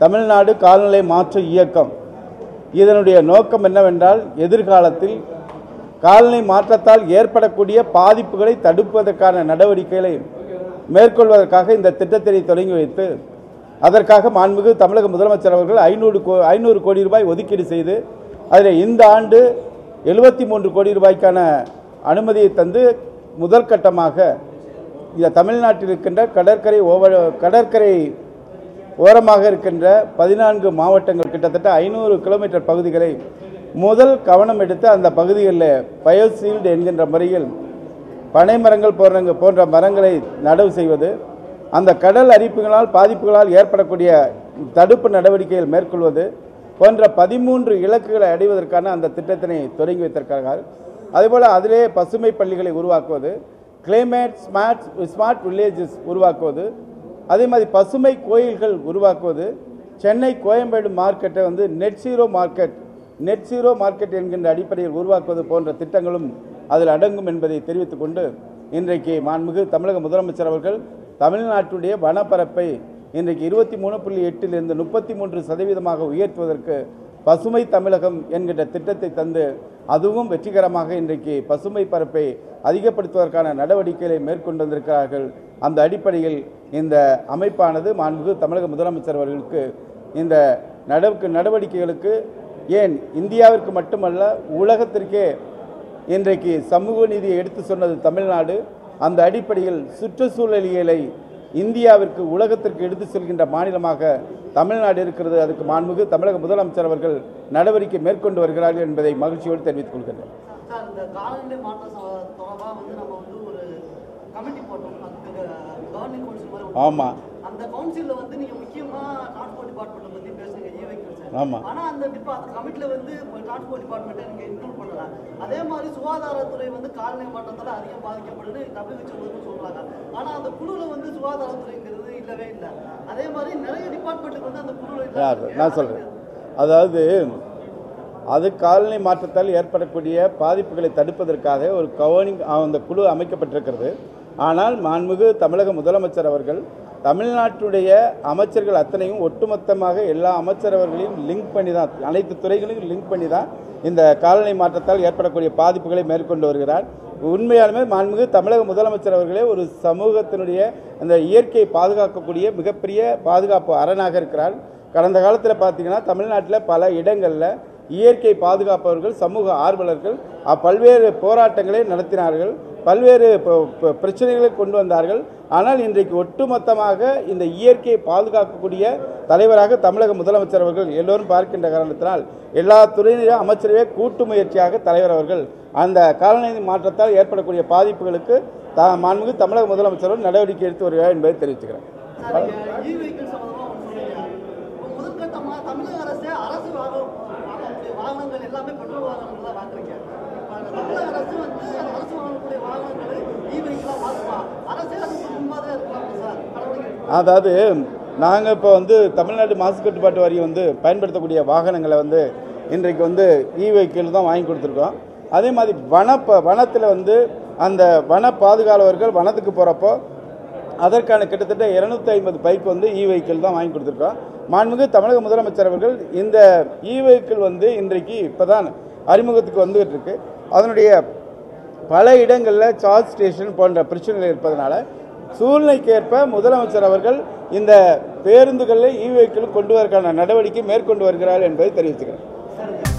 தமிழ்நாடு கால்நடை மாற்று இயக்கம் இதனுடைய நோக்கம் என்னவென்றால் எதிர்காலத்தில் காலநிலை மாற்றத்தால் ஏற்படக்கூடிய பாதிப்புகளை தடுப்பதற்கான நடவடிக்கைகளை மேற்கொள்வதற்காக இந்த திட்டத்தினை தொடங்கி வைத்து அதற்காக மாண்புமிகு தமிழக முதலமைச்சர் அவர்கள் ஐநூறு கோ ஐநூறு கோடி ரூபாய் ஒதுக்கீடு செய்து அதில் இந்த ஆண்டு எழுபத்தி மூன்று கோடி ரூபாய்க்கான அனுமதியை தந்து முதல் கட்டமாக இந்த தமிழ்நாட்டில் இருக்கின்ற கடற்கரை ஓவ கடற்கரை ஓரமாக இருக்கின்ற பதினான்கு மாவட்டங்கள் கிட்டத்தட்ட ஐநூறு கிலோமீட்டர் பகுதிகளை முதல் கவனம் எடுத்து அந்த பகுதிகளில் பயோசீல்டு என்கின்ற முறையில் பனை மரங்கள் போன்ற போன்ற மரங்களை நடவு செய்வது அந்த கடல் அரிப்புகளால் பாதிப்புகளால் ஏற்படக்கூடிய தடுப்பு நடவடிக்கைகள் மேற்கொள்வது போன்ற பதிமூன்று இலக்குகளை அடைவதற்கான அந்த திட்டத்தினை தொடங்கி வைத்திருக்கிறார்கள் அதேபோல் அதிலே பசுமை பள்ளிகளை உருவாக்குவது கிளைமேட் ஸ்மார்ட் ஸ்மார்ட் வில்லேஜஸ் உருவாக்குவது அதே மாதிரி பசுமை கோயில்கள் உருவாக்குவது சென்னை கோயம்பேடு மார்க்கெட்டை வந்து net zero market net zero market என்கின்ற அடிப்படையில் உருவாக்குவது போன்ற திட்டங்களும் அதில் அடங்கும் என்பதை தெரிவித்துக் கொண்டு இன்றைக்கு மாண்புமிகு தமிழக முதலமைச்சர் அவர்கள் தமிழ்நாட்டுடைய வனப்பரப்பை இன்றைக்கு இருபத்தி மூணு புள்ளி எட்டிலிருந்து முப்பத்தி மூன்று சதவீதமாக உயர்த்துவதற்கு பசுமை தமிழகம் என்கின்ற திட்டத்தை தந்து அதுவும் வெற்றிகரமாக இன்றைக்கு பசுமை பரப்பை அதிகப்படுத்துவதற்கான நடவடிக்கைகளை மேற்கொண்டு வந்திருக்கிறார்கள் அந்த அடிப்படையில் இந்த அமைப்பானது மாண்புமிகு தமிழக முதலமைச்சர் அவர்களுக்கு இந்த நடவடிக்கை நடவடிக்கைகளுக்கு ஏன் இந்தியாவிற்கு மட்டுமல்ல உலகத்திற்கே இன்றைக்கு சமூக நீதியை எடுத்து சொன்னது தமிழ்நாடு அந்த அடிப்படையில் சுற்றுச்சூழலியலை இந்தியாவிற்கு உலகத்திற்கு எடுத்து செல்கின்ற மாநிலமாக தமிழ்நாடு இருக்கிறது அதுக்கு மாண்புமிகு தமிழக முதலமைச்சர் அவர்கள் நடவடிக்கை மேற்கொண்டு வருகிறார்கள் என்பதை மகிழ்ச்சியோடு தெரிவித்துக் கொள்கிறேன் சார் இந்த காலநிலை மாற்றம் ச- தொடர்பா வந்து நம்ம வந்து ஒரு கமிட்டி போட்டோம் அதுக்கு கவர்னிங் கவுன்சில் மாதிரி ஒண்ணு. ஆமாம் அந்த கவுன்சில்ல வந்து நீங்க முக்கியமா டிரான்ஸ்போர்ட் டிபார்ட்மெண்ட் பத்தி பேசுறீங்க இ வெஹிக்கிள் சார் ஆமா. ஆனா அந்த டிபா அந்த கமிட்டில வந்து டிரான்ஸ்போர்ட் டிபார்ட்மெண்ட்டை நீங்க இன்க்ளூட் பண்ணல அதே மாதிரி சுகாதாரத்துறை வந்து காலநிலை மாற்றத்தால அதிகம் பாதிக்கப்படுது WHO வந்து சொல்றாங்க ஆனா அந்த குழுல வந்து சுகாதாரத்துறைங்கிறது இல்லவே இல்லை அதே மாதிரி நிறைய டிபார்ட்மெண்ட்டுக்கு வந்து அந்த குழுல இல்ல யார் நான் சொல்கிறேன் அதாவது அது காலநிலை மாற்றத்தால் ஏற்படக்கூடிய பாதிப்புகளை தடுப்பதற்காக ஒரு கவர்னிங் அந்த குழு அமைக்கப்பட்டிருக்கிறது ஆனால் மாண்புமிகு தமிழக முதலமைச்சர் அவர்கள் தமிழ்நாட்டுடைய அமைச்சர்கள் அத்தனையும் ஒட்டுமொத்தமாக எல்லா அமைச்சர் அவர்களையும் லிங்க் பண்ணி தான் அனைத்து துறைகளையும் லிங்க் பண்ணி தான் இந்த காலநிலை மாற்றத்தால் ஏற்படக்கூடிய பாதிப்புகளை மேற்கொண்டு வருகிறார் உண்மையாலுமே மாண்புமிகு தமிழக முதலமைச்சர் அவர்களே ஒரு சமூகத்தினுடைய அந்த இயற்கையை பாதுகாக்கக்கூடிய மிகப்பெரிய பாதுகாப்பு அரணாக இருக்கிறார் கடந்த காலத்தில் பார்த்தீங்கன்னா தமிழ்நாட்டில் பல இடங்களில் இயற்கை பாதுகாப்பவர்கள் சமூக ஆர்வலர்கள் அ- பல்வேறு போராட்டங்களை நடத்தினார்கள் பல்வேறு ப- ப- பிரச்சனைகளை கொண்டு வந்தார்கள் ஆனால் இன்றைக்கு ஒட்டுமொத்தமாக இந்த இயற்கையை பாதுகாக்கக்கூடிய தலைவராக தமிழக முதலமைச்சர் அவர்கள் எல்லோரும் பார்க்கின்ற காரணத்தினால் எல்லா துறையினரும் அமைச்சரவே கூட்டு முயற்சியாக தலைவர் அவர்கள் அந்த காலநிலை மாற்றத்தால் ஏற்படக்கூடிய பாதிப்புகளுக்கு த மாண்புமிகு தமிழக முதலமைச்சர் அவர்கள் நடவடிக்கை எடுத்து வருகிறார் என்பதை தெரிவித்துக்கிறேன் சார் இ வெஹிக்கிள் சம்பந்தமா ஒன்று சொன்னீங்க இப்போ முதற்கட்டமா தமிழக அரசே அரசு வாங்க வாங்கக்கூடிய வாகனங்கள் எல்லாமே பெட்ரோல் வாகனங்கள் தான் வாங்குறீங்க இப்போ அந்த தமிழக அரசு வந்து அந்த அரசு வாங்கக்கூடிய வாகனங்களை இ வெஹிக்கிளாக மாற்றுமா அரசே அதுக்கு முன்பாக இருக்கலாமா சார் நடவடிக்கை அதாவது நாங்கள் இப்போ வந்து தமிழ்நாடு மாசு கட்டுப்பாட்டு வாரியம் வந்து பயன்படுத்தக்கூடிய வாகனங்களை வந்து இன்றைக்கு வந்து இ வெஹிக்கிள் தான் வாங்கி கொடுத்துருக்கோம் அதே மாதிரி வன வனத்தில் வந்து அந்த வன பாதுகாவலர்கள் வனத்துக்கு போகிறப்போ அதற்கான கிட்டத்தட்ட இருநூத்தி ஐம்பது பைக் வந்து இ வெஹிக்கிள் தான் வாங்கி கொடுத்துருக்கோம் மாண்புமிகு தமிழக முதலமைச்சர் அவர்கள் இந்த இ வெஹிக்கிள் வந்து இன்றைக்கு இப்போ தான் அறிமுகத்துக்கு வந்துகிட்டு இருக்கு அதனுடைய பல இடங்களில் சார்ஜ் ஸ்டேஷன் போன்ற பிரச்சனைகள் இருப்பதனால சூழ்நிலைக்கேற்ப முதலமைச்சர் அவர்கள் இந்த பேருந்துகளில் இ வெஹிக்கிள் கொண்டு வருவதற்கான நடவடிக்கை மேற்கொண்டு வருகிறார் என்பதை தெரிவித்துக்கிறேன் சார்